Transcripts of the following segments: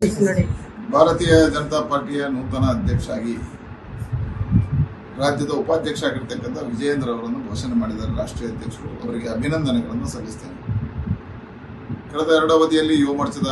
ನೋಡಿ ಭಾರತೀಯ ಜನತಾ ಪಾರ್ಟಿಯ ನೂತನ ಅಧ್ಯಕ್ಷ ಆಗಿ ರಾಜ್ಯದ ಉಪಾಧ್ಯಕ್ಷ ಆಗಿರ್ತಕ್ಕಂಥ ವಿಜಯೇಂದ್ರ ಅವರನ್ನು ಘೋಷಣೆ ಮಾಡಿದ್ದಾರೆ ರಾಷ್ಟ್ರೀಯ ಅಧ್ಯಕ್ಷರು ಅವರಿಗೆ ಅಭಿನಂದನೆಗಳನ್ನು ಸಲ್ಲಿಸ್ತೇನೆ ಕಳೆದ ಎರಡು ಅವಧಿಯಲ್ಲಿ ಯುವ ಮೋರ್ಚಾದ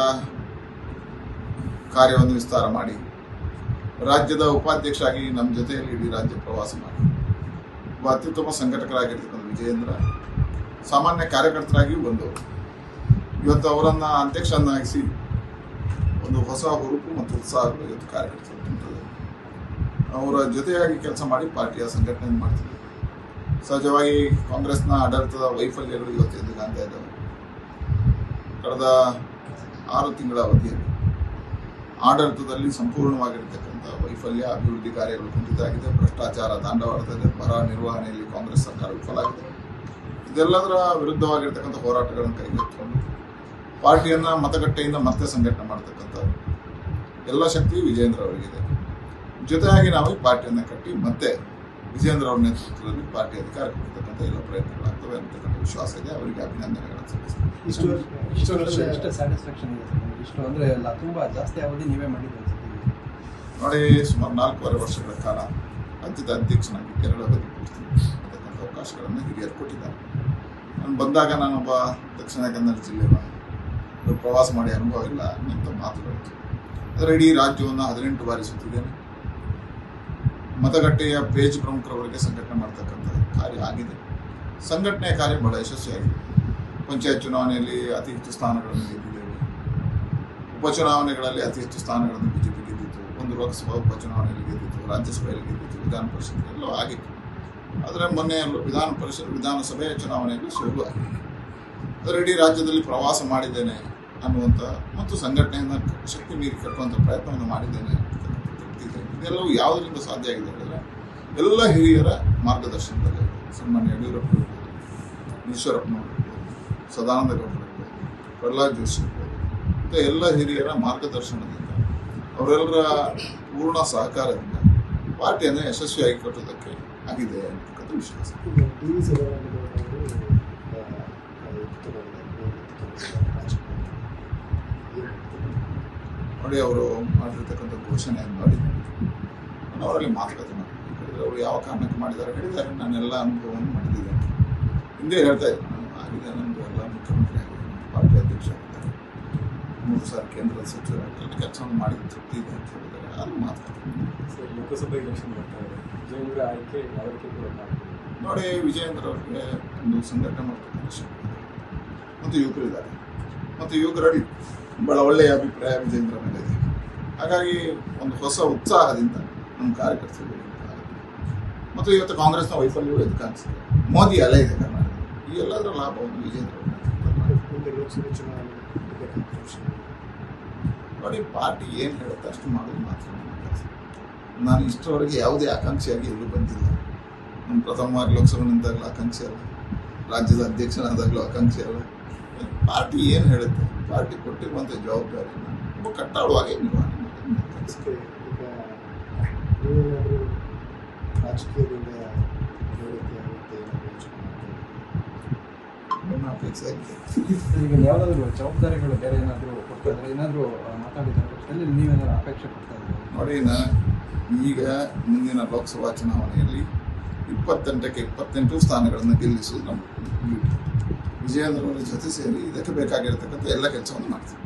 ಕಾರ್ಯವನ್ನು ವಿಸ್ತಾರ ಮಾಡಿ ರಾಜ್ಯದ ಉಪಾಧ್ಯಕ್ಷ ಆಗಿ ನಮ್ಮ ಜೊತೆಯಲ್ಲಿ ಇಡೀ ರಾಜ್ಯ ಪ್ರವಾಸ ಮಾಡಿ ಒಬ್ಬ ಅತ್ಯುತ್ತಮ ಸಂಘಟಕರಾಗಿರ್ತಕ್ಕಂಥ ವಿಜಯೇಂದ್ರ ಸಾಮಾನ್ಯ ಕಾರ್ಯಕರ್ತರಾಗಿಯೂ ಬಂದವರು ಇವತ್ತು ಅವರನ್ನು ಅಧ್ಯಕ್ಷರನ್ನಾಗಿಸಿ ಒಂದು ಹೊಸ ಹುರುಪು ಮತ್ತು ಉತ್ಸಾಹಗಳು ಇವತ್ತು ಕಾರ್ಯಕರ್ತರು ತುಂಬಿದೆ ಅವರ ಜೊತೆಯಾಗಿ ಕೆಲಸ ಮಾಡಿ ಪಾರ್ಟಿಯ ಸಂಘಟನೆ ಮಾಡ್ತಿದ್ದರು ಸಹಜವಾಗಿ ಕಾಂಗ್ರೆಸ್ನ ಆಡಳಿತದ ವೈಫಲ್ಯಗಳು ಇವತ್ತು ಎದ್ದು ಕಾಣ್ತಾ ಇದ್ದಾವೆ ಕಳೆದ ಆರು ತಿಂಗಳ ಅವಧಿಯಲ್ಲಿ ಆಡಳಿತದಲ್ಲಿ ಸಂಪೂರ್ಣವಾಗಿರ್ತಕ್ಕಂಥ ವೈಫಲ್ಯ ಅಭಿವೃದ್ಧಿ ಕಾರ್ಯಗಳು ಕುಂಠಿತ ಆಗಿದೆ ಭ್ರಷ್ಟಾಚಾರ ದಾಂಡವಾಳದಲ್ಲಿ ಬರ ನಿರ್ವಹಣೆಯಲ್ಲಿ ಕಾಂಗ್ರೆಸ್ ಸರ್ಕಾರ ವಿಫಲಾಗಿದೆ ಇದೆಲ್ಲದರ ವಿರುದ್ಧವಾಗಿರ್ತಕ್ಕಂಥ ಹೋರಾಟಗಳನ್ನು ಕೈಗೆತ್ತಿಕೊಂಡು ಪಾರ್ಟಿಯನ್ನ ಮತಗಟ್ಟೆಯಿಂದ ಮತ್ತೆ ಸಂಘಟನೆ ಮಾಡತಕ್ಕಂಥ ಎಲ್ಲ ಶಕ್ತಿ ವಿಜೇಂದ್ರ ಅವರಿಗಿದೆ ಜೊತೆಯಾಗಿ ನಾವು ಈ ಪಾರ್ಟಿಯನ್ನ ಕಟ್ಟಿ ಮತ್ತೆ ವಿಜೇಂದ್ರ ಅವರ ನೇತೃತ್ವದಲ್ಲಿ ಪಾರ್ಟಿ ಅಧಿಕಾರ ಕೊಡ್ತಕ್ಕಂಥ ಎಲ್ಲ ಪ್ರಯತ್ನಗಳಾಗ್ತವೆ ಅಂತಕ್ಕಂಥ ವಿಶ್ವಾಸ ಇದೆ ಅವರಿಗೆ ಅಭಿನಂದನೆಗಳನ್ನು ಸಲ್ಲಿಸ್ತೇನೆ ಇಷ್ಟು ಇಷ್ಟು ವರ್ಷ ಇಷ್ಟು ಎಷ್ಟು ಸ್ಯಾಟಿಸ್ಫ್ಯಾಕ್ಷನ್ ಇದೆ ಸರ್ ನಿಮ್ಗೆ? ಇಷ್ಟು ಅಂದ್ರೆ ಎಲ್ಲ ತುಂಬಾ ಜಾಸ್ತಿ ಅವಧಿ ನೀವೇ ಮಾಡಿದ್ದು ಅನ್ಸುತ್ತೆ ನೋಡಿ ಸುಮಾರು ನಾಲ್ಕೂವರೆ ವರ್ಷಗಳ ಕಾಲ ರಾಜ್ಯದ ಅಧ್ಯಕ್ಷನಾಗಿ ಎರಡು ಅವಧಿ ಪೂರ್ತಿ ಅಂತಕ್ಕಂಥ ಅವಕಾಶಗಳನ್ನು ಹಿರಿಯರು ಕೊಟ್ಟಿದ್ದಾರೆ ನಾನು ಬಂದಾಗ ನಾನೊಬ್ಬ ದಕ್ಷಿಣ ಕನ್ನಡ ಜಿಲ್ಲೆಯ ಒಂದು ಪ್ರವಾಸ ಮಾಡಿ ಅನುಭವ ಇಲ್ಲ ಅನ್ನೋಂಥ ಮಾತುಗಳು ಅದರ ಇಡೀ ರಾಜ್ಯವನ್ನು ಹದಿನೆಂಟು ಬಾರಿ ಸುತ್ತಿದ್ದೇನೆ ಮತಗಟ್ಟೆಯ ಪೇಜ್ ಪ್ರಮುಖರವರೆಗೆ ಸಂಘಟನೆ ಮಾಡ್ತಕ್ಕಂಥ ಕಾರ್ಯ ಆಗಿದೆ ಸಂಘಟನೆಯ ಕಾರ್ಯ ಬಹಳ ಯಶಸ್ವಿಯಾಗಿದೆ ಪಂಚಾಯತ್ ಚುನಾವಣೆಯಲ್ಲಿ ಅತಿ ಹೆಚ್ಚು ಸ್ಥಾನಗಳನ್ನು ಗೆದ್ದಿದ್ದೇವೆ ಉಪಚುನಾವಣೆಗಳಲ್ಲಿ ಅತಿ ಹೆಚ್ಚು ಸ್ಥಾನಗಳನ್ನು ಬಿಜೆಪಿ ಗೆದ್ದಿತ್ತು ಒಂದು ಲೋಕಸಭಾ ಉಪಚುನಾವಣೆಯಲ್ಲಿ ಗೆದ್ದಿತ್ತು ರಾಜ್ಯಸಭೆಯಲ್ಲಿ ಗೆದ್ದಿತ್ತು ವಿಧಾನ ಪರಿಷತ್ ಎಲ್ಲೋ ಆಗಿತ್ತು ಆದರೆ ಮೊನ್ನೆ ವಿಧಾನ ಪರಿಷತ್ ವಿಧಾನಸಭೆಯ ಚುನಾವಣೆಯಲ್ಲಿ ಸೋಲು ಆಗಿದೆ ಅದರ ಇಡೀ ರಾಜ್ಯದಲ್ಲಿ ಪ್ರವಾಸ ಮಾಡಿದ್ದೇನೆ ಅನ್ನುವಂಥ ಮತ್ತು ಸಂಘಟನೆಯನ್ನು ಶಕ್ತಿ ಮೀರಿ ಕಟ್ಟುವಂಥ ಪ್ರಯತ್ನವನ್ನು ಮಾಡಿದ್ದೇನೆ ಅಂತಕ್ಕಂಥ ತೃಪ್ತಿ ಇದೆ ಇದೆಲ್ಲವೂ ಯಾವುದರಿಂದ ಸಾಧ್ಯ ಆಗಿದೆ ಹೇಳಿದ್ರೆ ಎಲ್ಲ ಹಿರಿಯರ ಮಾರ್ಗದರ್ಶನದಲ್ಲಿ ಸನ್ಮಾನ್ಯ ಯಡಿಯೂರಪ್ಪ ಇರ್ಬೋದು ಈಶ್ವರಪ್ಪನವರು ಇರ್ಬೋದು ಸದಾನಂದ ಗೌಡರು ಇರ್ಬೋದು ಪ್ರಹ್ಲಾದ್ ಜೋಶಿ ಇರ್ಬೋದು ಮತ್ತು ಎಲ್ಲ ಹಿರಿಯರ ಮಾರ್ಗದರ್ಶನದಿಂದ ಅವರೆಲ್ಲರ ಪೂರ್ಣ ಸಹಕಾರದಿಂದ ಪಾರ್ಟಿಯನ್ನು ಯಶಸ್ವಿಯಾಗಿ ಕಟ್ಟುವುದಕ್ಕೆ ಆಗಿದೆ ಅಂತಕ್ಕಂಥ ವಿಶ್ವಾಸ ಈಗ ಡಿ ವಿ ಸದಾನಂದ ಗೌಡ ಅವರು ನೋಡಿ ಅವರು ಮಾಡಿರ್ತಕ್ಕಂಥ ಘೋಷಣೆಯನ್ನು ನೋಡಿ ನಾನು ಅವರಲ್ಲಿ ಮಾತುಕತೆ ಮಾಡಿ ಅವರು ಯಾವ ಕಾರಣಕ್ಕೆ ಮಾಡಿದ್ದಾರೆ ಹೇಳಿದ್ದಾರೆ ನಾನೆಲ್ಲ ಅನುಭವವನ್ನು ಮಾಡಿದ್ದೇನೆ ಹಿಂದೆ ಹೇಳ್ತಾ ಇದ್ದೆ ನಾನು ಆಗಿದೆ ನಮ್ಮದು ಎಲ್ಲ ಮುಖ್ಯಮಂತ್ರಿ ಆಗಿದೆ ನಮ್ಮ ಪಾರ್ಟಿ ಅಧ್ಯಕ್ಷ ಆಗಿದ್ದಾರೆ ಮೂರು ಸಾರಿ ಕೇಂದ್ರದ ಸಚಿವರಾಗಿ ಕೆಲಸವನ್ನು ಮಾಡಿದ ತೃಪ್ತಿ ಇದೆ ಅಂತ ಹೇಳಿದ್ದಾರೆ ಅದು ಮಾತುಕತೆ ಸರ್ ಲೋಕಸಭಾ ಎಲೆಕ್ಷನ್ ಬರ್ತಾ ಇದೆ ವಿಜಯೇಂದ್ರ ಆಯ್ಕೆ ಯಾವಕ್ಕೆ ಕೂಡ ಮಾಡ್ತೀವಿ ನೋಡಿ ವಿಜಯೇಂದ್ರ ಅವರಿಗೆ ಒಂದು ಸಂಘಟನೆ ಮಾಡ್ತಕ್ಕಂಥ ಶಕ್ತಿ ಇದೆ ಮತ್ತು ಯುವಕರಿದ್ದಾರೆ ಮತ್ತು ಯುವಕರಲ್ಲಿ ಬಹಳ ಒಳ್ಳೆಯ ಅಭಿಪ್ರಾಯ ವಿಜೇಂದ್ರ ಮೇಲೆ ಇದೆ ಹಾಗಾಗಿ ಒಂದು ಹೊಸ ಉತ್ಸಾಹದಿಂದ ನಮ್ಮ ಕಾರ್ಯಕರ್ತರು ಬೆಳೀಬೇಕಾಗುತ್ತೆ. ಮತ್ತು ಇವತ್ತು ಕಾಂಗ್ರೆಸ್ನ ವೈಫಲ್ಯವು ಎದ್ದು ಕಾಣಿಸ್ತದೆ ಮೋದಿ ಅಲೆ ಇದೆ ಕರ್ನಾಟಕ ಈ ಎಲ್ಲದರ ಲಾಭವನ್ನು ವಿಜೇಂದ್ರ ಅವರು ನೇತೃತ್ವದಲ್ಲಿ ಮಾಡಿದ್ದಾರೆ. ಮುಂದೆ ಲೋಕಸಭೆ ಚುನಾವಣೆ ಇರ್ತಕ್ಕಂಥ ವಿಷಯ. ನೋಡಿ ಪಾರ್ಟಿ ಏನು ಹೇಳುತ್ತೆ ಅಷ್ಟು ಮಾಡೋದು ಮಾತ್ರ ನನ್ನ ಕೆಲಸ ನಾನು ಇಷ್ಟರವರೆಗೆ ಯಾವುದೇ ಆಕಾಂಕ್ಷೆಯಾಗಿ ಎಲ್ಲೂ ಬಂದಿಲ್ಲ ನಾನು ಪ್ರಥಮ ಬಾರಿ ಲೋಕಸಭೆ ನಿಂತಾಗಲೂ ಆಕಾಂಕ್ಷೆ ಅಲ್ಲ ರಾಜ್ಯದ ಅಧ್ಯಕ್ಷನಾದಾಗಲೂ ಆಕಾಂಕ್ಷೆ ಅಲ್ಲ ಪಾರ್ಟಿ ಏನು ಹೇಳುತ್ತೆ ಪಾರ್ಟಿ ಕೊಟ್ಟಿರುವಂಥ ಜವಾಬ್ದಾರಿಯನ್ನು ತುಂಬ ಕಟ್ಟಾಳುವಾಗಿ ನಿರ್ವಹಣೆ ಮಾಡೋದು ನನ್ನ ಕೆಲಸ ಅದಕ್ಕೆ ಈಗ ನೀವೇನಾದರೂ ರಾಜಕೀಯದಿಂದ ನಿವೃತ್ತಿ ಆಗುತ್ತೆ ಏನಾದರೂ ಯೋಚನೆ ಮಾಡ್ತೀರಾ? ನನ್ನ ಅಪೇಕ್ಷೆ ಆಗಿದೆ ಈಗ ಯಾವ್ದಾದ್ರು ಜವಾಬ್ದಾರಿಗಳು ಬೇರೆ ಏನಾದ್ರು ಕೊಡ್ತಾ ಇದ್ರೆ ಏನಾದ್ರು ಮಾತಾಡಿದ ಪಕ್ಷದಲ್ಲಿ ನೀವೇನಾದ್ರು ಅಪೇಕ್ಷೆ ಪಡ್ತಾ ಇದ್ದೀರಾ ನೋಡಿ ನಾ ಈಗ ಮುಂದಿನ ಲೋಕಸಭಾ ಚುನಾವಣೆಯಲ್ಲಿ ಇಪ್ಪತ್ತೆಂಟಕ್ಕೆ ಇಪ್ಪತ್ತೆಂಟು ಸ್ಥಾನಗಳನ್ನು ಗೆಲ್ಲಿಸುವುದು ನಮ್ಮ ಡ್ಯೂಟಿ ವಿಜಯೇಂದ್ರ ಅವರ ಜೊತೆ ಸೇರಿ ಇದಕ್ಕೆ ಬೇಕಾಗಿರತಕ್ಕಂಥ ಎಲ್ಲ ಕೆಲಸವನ್ನು ಮಾಡ್ತೀವಿ